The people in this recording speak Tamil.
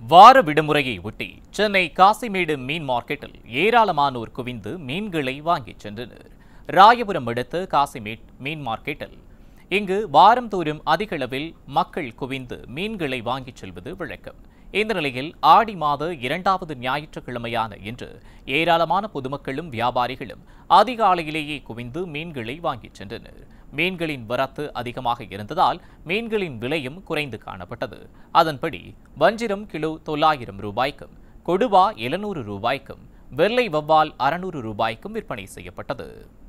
வார விடுமுறையை ஒட்டி சென்னை காசிமேடு மீன் மார்க்கெட்டில் ஏராளமானோர் குவிந்து மீன்களை வாங்கிச் சென்றனர் ராயபுரம் அடுத்த காசிமேட் மீன் மார்க்கெட்டில் இங்கு வாரந்தோறும் அதிகளவில் மக்கள் குவிந்து மீன்களை வாங்கிச் செல்வது வழக்கம் இந்த நிலையில் ஆடி மாத இரண்டாவது ஞாயிற்றுக்கிழமையான இன்று ஏராளமான பொதுமக்களும் வியாபாரிகளும் அதிகாலையிலேயே குவிந்து மீன்களை வாங்கிச் சென்றனர் மீன்களின் வரத்து அதிகமாக இருந்ததால் மீன்களின் விலையும் குறைந்து காணப்பட்டது அதன்படி வஞ்சிரம் கிலோ தொள்ளாயிரம் ரூபாய்க்கும் கொடுவா எழுநூறு ரூபாய்க்கும் வெள்ளை வவ்வால் அறுநூறு ரூபாய்க்கும் விற்பனை செய்யப்பட்டது